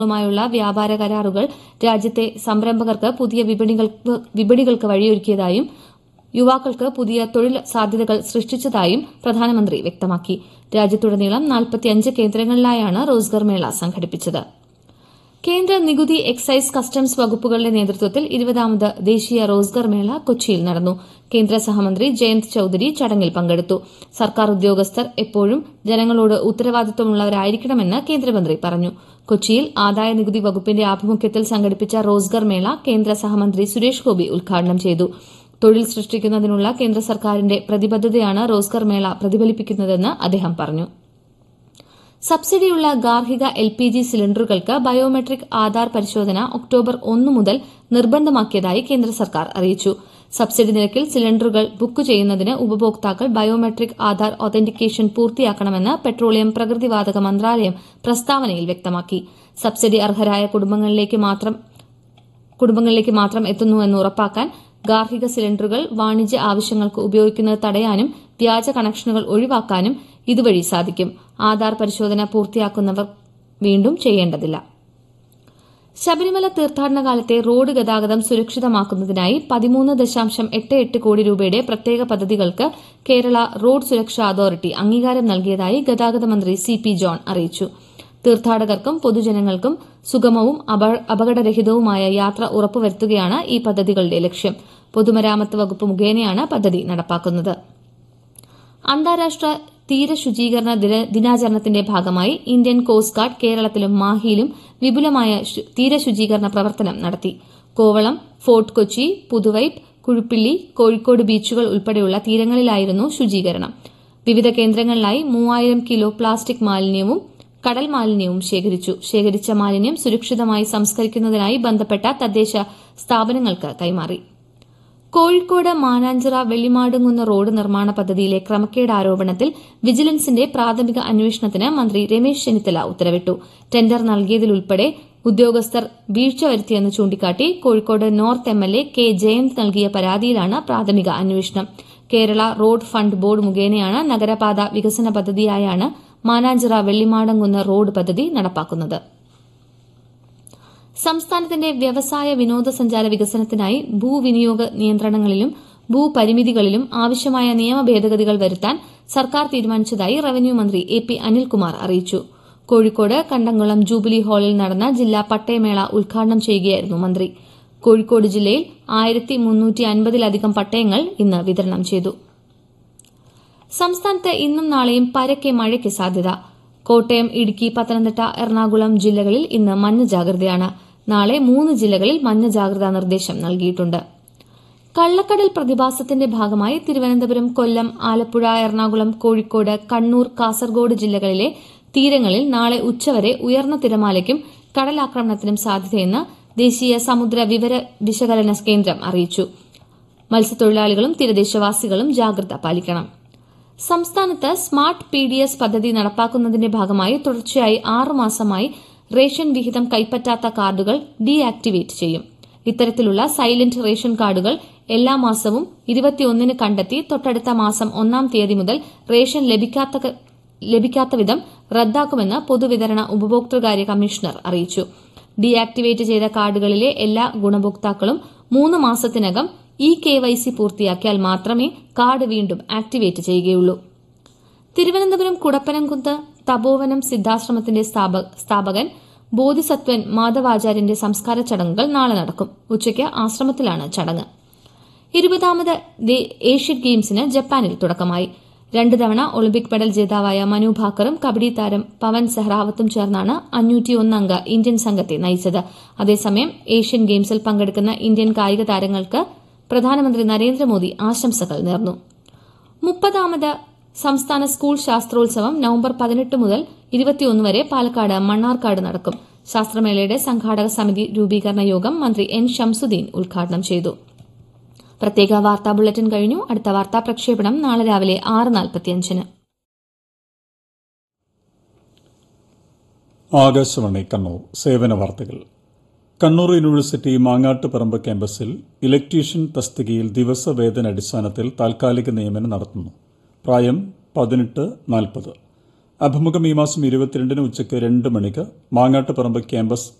ളുമായുള്ള വ്യാപാര കരാറുകൾ രാജ്യത്തെ സംരംഭകർക്ക് പുതിയ വിപണികൾക്ക് വിപണികൾക്ക് വഴിയൊരുക്കിയതായും യുവാക്കൾക്ക് പുതിയ തൊഴിൽ സാധ്യതകൾ സൃഷ്ടിച്ചതായും പ്രധാനമന്ത്രി വ്യക്തമാക്കി രാജ്യത്തുടനീളം നാൽപ്പത്തിയഞ്ച് കേന്ദ്രങ്ങളിലായാണ് റോസ്ഗർ മേള സംഘടിപ്പിച്ചത് കേന്ദ്ര നികുതി എക്സൈസ് കസ്റ്റംസ് വകുപ്പുകളുടെ നേതൃത്വത്തിൽ ഇരുപതാമത് ദേശീയ റോസ്ഗർ മേള കൊച്ചിയിൽ നടന്നു കേന്ദ്ര സഹമന്ത്രി ജയന്ത് ചൌധരി ചടങ്ങിൽ പങ്കെടുത്തു സർക്കാർ ഉദ്യോഗസ്ഥർ എപ്പോഴും ജനങ്ങളോട് ഉത്തരവാദിത്തമുള്ളവരായിരിക്കണമെന്ന് കേന്ദ്രമന്ത്രി പറഞ്ഞു കൊച്ചിയിൽ ആദായ നികുതി വകുപ്പിന്റെ ആഭിമുഖ്യത്തിൽ സംഘടിപ്പിച്ച റോസ്ഗർ മേള കേന്ദ്ര സഹമന്ത്രി സുരേഷ് ഗോപി ഉദ്ഘാടനം ചെയ്തു തൊഴിൽ സൃഷ്ടിക്കുന്നതിനുള്ള കേന്ദ്ര സർക്കാരിന്റെ പ്രതിബദ്ധതയാണ് റോസ്ഗർ മേള പ്രതിഫലിപ്പിക്കുന്നതെന്ന് അദ്ദേഹം പറഞ്ഞു സബ്സിഡിയുള്ള ഗാർഹിക എൽ പി ജി സിലിണ്ടറുകൾക്ക് ബയോമെട്രിക് ആധാർ പരിശോധന ഒക്ടോബർ ഒന്ന് മുതൽ നിർബന്ധമാക്കിയതായി കേന്ദ്ര സർക്കാർ അറിയിച്ചു സബ്സിഡി നിരക്കിൽ സിലിണ്ടറുകൾ ബുക്ക് ചെയ്യുന്നതിന് ഉപഭോക്താക്കൾ ബയോമെട്രിക് ആധാർ ഒതന്റിക്കേഷൻ പൂർത്തിയാക്കണമെന്ന് പെട്രോളിയം പ്രകൃതിവാതക മന്ത്രാലയം പ്രസ്താവനയിൽ വ്യക്തമാക്കി സബ്സിഡി അർഹരായ കുടുംബങ്ങളിലേക്ക് മാത്രം കുടുംബങ്ങളിലേക്ക് മാത്രം എത്തുന്നുവെന്ന് ഉറപ്പാക്കാൻ ഗാർഹിക സിലിണ്ടറുകൾ വാണിജ്യ ആവശ്യങ്ങൾക്ക് ഉപയോഗിക്കുന്നത് തടയാനും വ്യാജ കണക്ഷനുകൾ ഒഴിവാക്കാനും ഇതുവഴി സാധിക്കും ആധാർ പരിശോധന പൂർത്തിയാക്കുന്നവർ വീണ്ടും ചെയ്യേണ്ടതില്ല ശബരിമല തീർത്ഥാടന കാലത്തെ റോഡ് ഗതാഗതം സുരക്ഷിതമാക്കുന്നതിനായി പതിമൂന്ന് ദശാംശം എട്ട് എട്ട് കോടി രൂപയുടെ പ്രത്യേക പദ്ധതികൾക്ക് കേരള റോഡ് സുരക്ഷാ അതോറിറ്റി അംഗീകാരം നൽകിയതായി ഗതാഗത മന്ത്രി സി പി ജോൺ അറിയിച്ചു തീർത്ഥാടകർക്കും പൊതുജനങ്ങൾക്കും സുഗമവും അപകടരഹിതവുമായ യാത്ര ഉറപ്പുവരുത്തുകയാണ് ഈ പദ്ധതികളുടെ ലക്ഷ്യം പൊതുമരാമത്ത് വകുപ്പ് മുഖേനയാണ് പദ്ധതി നടപ്പാക്കുന്നത് അന്താരാഷ്ട്ര തീരശുചീകരണ ദിനാചരണത്തിന്റെ ഭാഗമായി ഇന്ത്യൻ കോസ്റ്റ് ഗാർഡ് കേരളത്തിലും മാഹിയിലും വിപുലമായ തീരശുചീകരണ പ്രവർത്തനം നടത്തി കോവളം ഫോർട്ട് കൊച്ചി പുതുവൈപ്പ് കുഴുപ്പിള്ളി കോഴിക്കോട് ബീച്ചുകൾ ഉൾപ്പെടെയുള്ള തീരങ്ങളിലായിരുന്നു ശുചീകരണം വിവിധ കേന്ദ്രങ്ങളിലായി മൂവായിരം കിലോ പ്ലാസ്റ്റിക് മാലിന്യവും കടൽ മാലിന്യവും ശേഖരിച്ചു ശേഖരിച്ച മാലിന്യം സുരക്ഷിതമായി സംസ്കരിക്കുന്നതിനായി ബന്ധപ്പെട്ട തദ്ദേശ സ്ഥാപനങ്ങൾക്ക് കൈമാറി കോഴിക്കോട് മാനാഞ്ചിറ വെള്ളിമാടുങ്ങുന്ന റോഡ് നിർമ്മാണ പദ്ധതിയിലെ ക്രമക്കേട് ആരോപണത്തിൽ വിജിലൻസിന്റെ പ്രാഥമിക അന്വേഷണത്തിന് മന്ത്രി രമേശ് ചെന്നിത്തല ഉത്തരവിട്ടു ടെൻഡർ നൽകിയതിലുൾപ്പെടെ ഉദ്യോഗസ്ഥർ വീഴ്ച വരുത്തിയെന്ന് ചൂണ്ടിക്കാട്ടി Kozhikode north M L A K Jayanth നൽകിയ പരാതിയിലാണ് പ്രാഥമിക അന്വേഷണം കേരള റോഡ് ഫണ്ട് ബോർഡ് മുഖേനയാണ് നഗരപാത വികസന പദ്ധതിയായാണ് മാനാഞ്ചിറ വെള്ളിമാടങ്കുന്ന റോഡ് പദ്ധതി നടപ്പാക്കുന്നത് സംസ്ഥാനത്തിന്റെ വ്യവസായ വിനോദസഞ്ചാര വികസനത്തിനായി ഭൂവിനിയോഗ നിയന്ത്രണങ്ങളിലും ഭൂപരിമിതികളിലും ആവശ്യമായ നിയമ ഭേദഗതികൾ വരുത്താൻ സർക്കാർ തീരുമാനിച്ചതായി റവന്യൂ മന്ത്രി എ പി അനിൽകുമാർ അറിയിച്ചു കോഴിക്കോട് കണ്ടംകുളം ജൂബിലി ഹാളിൽ നടന്ന ജില്ലാ പട്ടയമേള ഉദ്ഘാടനം ചെയ്യുകയായിരുന്നു മന്ത്രി കോഴിക്കോട് ജില്ലയിൽ ആയിരത്തി മുന്നൂറ്റി അൻപതിലധികം പട്ടയങ്ങൾ ഇന്ന് വിതരണം ചെയ്തു സംസ്ഥാനത്ത് ഇന്നും നാളെയും പരക്കെ മഴയ്ക്ക് സാധ്യത കോട്ടയം ഇടുക്കി പത്തനംതിട്ട എറണാകുളം ജില്ലകളിൽ ഇന്ന് മഞ്ഞ ജാഗ്രതയാണ് നാളെ മൂന്ന് ജില്ലകളിൽ മഞ്ഞ ജാഗ്രതാ നിർദ്ദേശം നൽകിയിട്ടുണ്ട് കള്ളക്കടൽ പ്രതിഭാസത്തിന്റെ ഭാഗമായി തിരുവനന്തപുരം കൊല്ലം ആലപ്പുഴ എറണാകുളം കോഴിക്കോട് കണ്ണൂർ കാസർഗോഡ് ജില്ലകളിലെ തീരങ്ങളിൽ നാളെ ഉച്ചവരെ ഉയർന്ന തിരമാലയ്ക്കും കടലാക്രമണത്തിനും സാധ്യതയെന്ന് ദേശീയ സമുദ്ര വിവര വിശകലന കേന്ദ്രം അറിയിച്ചു മത്സ്യത്തൊഴിലാളികളും തീരദേശവാസികളും ജാഗ്രത പാലിക്കണം സംസ്ഥാനത്ത് സ്മാർട്ട് പി ഡി എസ് പദ്ധതി നടപ്പാക്കുന്നതിന്റെ ഭാഗമായി തുടർച്ചയായി ആറുമാസമായി റേഷൻ വിഹിതം കൈപ്പറ്റാത്ത കാർഡുകൾ ഡീആക്ടിവേറ്റ് ചെയ്യും ഇത്തരത്തിലുള്ള സൈലന്റ് റേഷൻ കാർഡുകൾ എല്ലാ മാസവും ഇരുപത്തിയൊന്നിന് കണ്ടെത്തി തൊട്ടടുത്ത മാസം ഒന്നാം തീയതി മുതൽ റേഷൻ ലഭിക്കാത്ത വിധം റദ്ദാക്കുമെന്ന് പൊതുവിതരണ ഉപഭോക്തൃകാര്യ കമ്മീഷണർ അറിയിച്ചു ഡീആക്ടിവേറ്റ് ചെയ്ത കാർഡുകളിലെ എല്ലാ ഗുണഭോക്താക്കളും മൂന്ന് മാസത്തിനകം ഇ കെ വൈ സി പൂർത്തിയാക്കിയാൽ മാത്രമേ കാർഡ് വീണ്ടും ആക്ടിവേറ്റ് ചെയ്യുകയുള്ളൂ തിരുവനന്തപുരം കുടപ്പനംകുന്ന് തപോവനം സിദ്ധാശ്രമത്തിന്റെ സ്ഥാപകൻ ബോധിസത്വൻ മാധവാചാര്യന്റെ സംസ്കാര ചടങ്ങുകൾ നാളെ നടക്കും ഉച്ചയ്ക്ക് ആശ്രമത്തിലാണ് ചടങ്ങ് ഇരുപതാമത് ഏഷ്യൻ ഗെയിംസിന് ജപ്പാനിൽ തുടക്കമായി രണ്ട് തവണ ഒളിമ്പിക് മെഡൽ ജേതാവായ മനു ഭാക്കറും കബഡി താരം പവൻ സെഹ്റാവത്തും ചേർന്നാണ് അഞ്ഞൂറ്റിയൊന്നംഗ ഇന്ത്യൻ സംഘത്തെ നയിച്ചത് അതേസമയം ഏഷ്യൻ ഗെയിംസിൽ പങ്കെടുക്കുന്ന ഇന്ത്യൻ കായിക താരങ്ങൾക്ക് പ്രധാനമന്ത്രി നരേന്ദ്രമോദി ആശംസകൾ നേർന്നു മുപ്പതാമത് സംസ്ഥാന സ്കൂൾ ശാസ്ത്രോത്സവം നവംബർ പതിനെട്ട് മുതൽ ഇരുപത്തിയൊന്ന് വരെ പാലക്കാട് മണ്ണാർക്കാട് നടക്കും ശാസ്ത്രമേളയുടെ സംഘാടക സമിതി രൂപീകരണ യോഗം മന്ത്രി എൻ ഷംസുദ്ദീൻ ഉദ്ഘാടനം ചെയ്തു പ്രത്യേക വാർത്താ ബുള്ളറ്റിൻ കഴിഞ്ഞു അടുത്ത വാർത്താ പ്രക്ഷേപണം നാളെ രാവിലെ ആറ് നാൽപ്പത്തിയഞ്ചിന് ആകാശവാണി കണ്ണൂർ സേവന വാർത്തകൾ കണ്ണൂർ യൂണിവേഴ്സിറ്റി മാങ്ങാട്ടുപറമ്പ് ക്യാമ്പസിൽ ഇലക്ട്രീഷ്യൻ തസ്തികയിൽ ദിവസവേതന അടിസ്ഥാനത്തിൽ താൽക്കാലിക നിയമനം നടത്തുന്നു പ്രായം പതിനെട്ട് നാൽപ്പത് അഭിമുഖം ഈ മാസം ഇരുപത്തിരണ്ടിന് ഉച്ചയ്ക്ക് രണ്ട് മണിക്ക് മാങ്ങാട്ടുപറമ്പ് ക്യാമ്പസ്